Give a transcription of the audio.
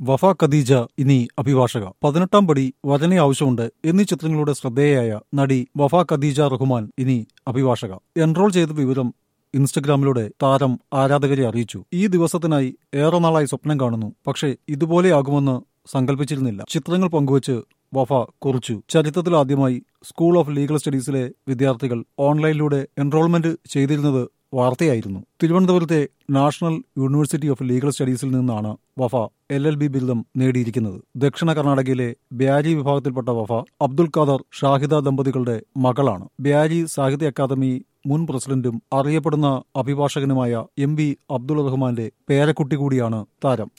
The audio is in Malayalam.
വഫ ഖദീജ ഇനി അഭിഭാഷക പതിനെട്ടാം പടി വചന ആവശ്യമുണ്ട് എന്നീ ചിത്രങ്ങളുടെ ശ്രദ്ധേയയായ നടി വഫ ഖദീജ റഹ്മാൻ ഇനി അഭിഭാഷക എൻറോൾ ചെയ്ത വിവരം ഇൻസ്റ്റഗ്രാമിലൂടെ താരം ആരാധകരെ അറിയിച്ചു ഈ ദിവസത്തിനായി ഏറെ നാളായി സ്വപ്നം കാണുന്നു പക്ഷേ ഇതുപോലെയാകുമെന്ന് സങ്കല്പിച്ചിരുന്നില്ല ചിത്രങ്ങൾ പങ്കുവച്ച് വഫ കുറിച്ചു ചരിത്രത്തിലാദ്യമായി സ്കൂൾ ഓഫ് ലീഗൽ സ്റ്റഡീസിലെ വിദ്യാർത്ഥികൾ ഓൺലൈനിലൂടെ എൻറോൾമെന്റ് ചെയ്തിരുന്നത് വാർത്തയായിരുന്നു തിരുവനന്തപുരത്തെ നാഷണൽ യൂണിവേഴ്സിറ്റി ഓഫ് ലീഗൽ സ്റ്റഡീസിൽ നിന്നാണ് വഫ എൽ എൽ ബി ബിരുദം നേടിയിരിക്കുന്നത് ദക്ഷിണ കർണാടകയിലെ ബ്യാരി വിഭാഗത്തിൽപ്പെട്ട വഫ അബ്ദുൽ ഖാദർ ഷാഹിദ ദമ്പതികളുടെ മകളാണ് ബ്യാരി സാഹിത്യ അക്കാദമി മുൻ പ്രസിഡന്റും അറിയപ്പെടുന്ന അഭിഭാഷകനുമായ എം ബി അബ്ദുൾ റഹ്മാന്റെ പേരക്കുട്ടി കൂടിയാണ് താരം